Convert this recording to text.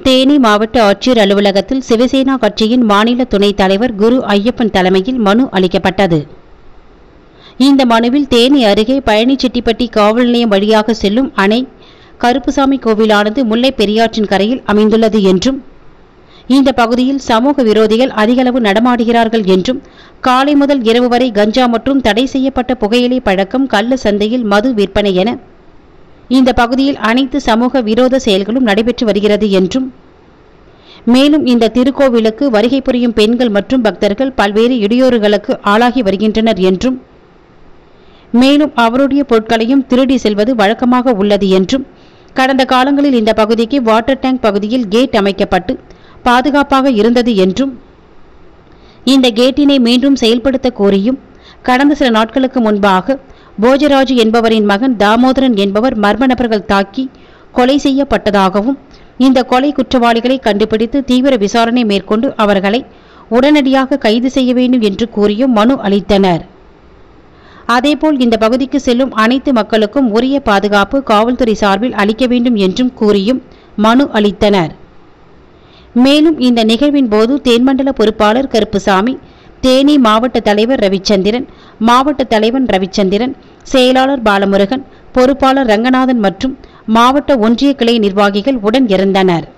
தேனி மாவட்ட ஆட்சியர் அலுவலகத்தில் சிவசேனா கட்சியின் மாநில துணைத் தலைவர் குரு ஐயப்பன் தலைமையில் மனு அளிக்கப்பட்டது இந்த மனுவில் தேனி அருகே பழனிச்செட்டிப்பட்டி காவல் நிலையம் வழியாக செல்லும் அணை கருப்புசாமி கோவிலானது முல்லை பெரியாற்றின் கரையில் அமைந்துள்ளது என்றும் இந்த பகுதியில் சமூக விரோதிகள் அதிகளவு நடமாடுகிறார்கள் என்றும் காலை முதல் இரவு வரை கஞ்சா மற்றும் தடை செய்யப்பட்ட புகையிலை பழக்கம் கள்ள சந்தையில் மது விற்பனை என இந்த பகுதியில் அனைத்து சமூக விரோத செயல்களும் நடைபெற்று வருகிறது என்றும் மேலும் இந்த திருக்கோவிலுக்கு வருகை புரியும் பெண்கள் மற்றும் பக்தர்கள் பல்வேறு இடையூறுகளுக்கு ஆளாகி வருகின்றனர் என்றும் மேலும் அவருடைய பொருட்களையும் திருடி செல்வது வழக்கமாக உள்ளது என்றும் கடந்த காலங்களில் இந்த பகுதிக்கு வாட்டர் டேங்க் பகுதியில் கேட் அமைக்கப்பட்டு பாதுகாப்பாக இருந்தது என்றும் இந்த கேட்டினை மீண்டும் செயல்படுத்த கோரியும் கடந்த சில நாட்களுக்கு முன்பாக போஜராஜு என்பவரின் மகன் தாமோதரன் என்பவர் மர்ம நபர்கள் தாக்கி கொலை செய்யப்பட்டதாகவும் இந்த கொலை குற்றவாளிகளை கண்டுபிடித்து தீவிர விசாரணை மேற்கொண்டு அவர்களை உடனடியாக கைது செய்ய வேண்டும் என்று கூறியும் மனு அளித்தனர் அதேபோல் இந்த பகுதிக்கு செல்லும் அனைத்து மக்களுக்கும் உரிய பாதுகாப்பு காவல்துறை சார்பில் அளிக்க வேண்டும் என்றும் கூறியும் மனு அளித்தனர் மேலும் இந்த நிகழ்வின் போது தென்மண்டல பொறுப்பாளர் கருப்புசாமி தேனி மாவட்ட தலைவர் ரவிச்சந்திரன் மாவட்ட தலைவன் ரவிச்சந்திரன் செயலாளர் பாலமுருகன் பொறுப்பாளர் ரங்கநாதன் மற்றும் மாவட்ட ஒன்றிய கிளை நிர்வாகிகள் உடன் இருந்தனர்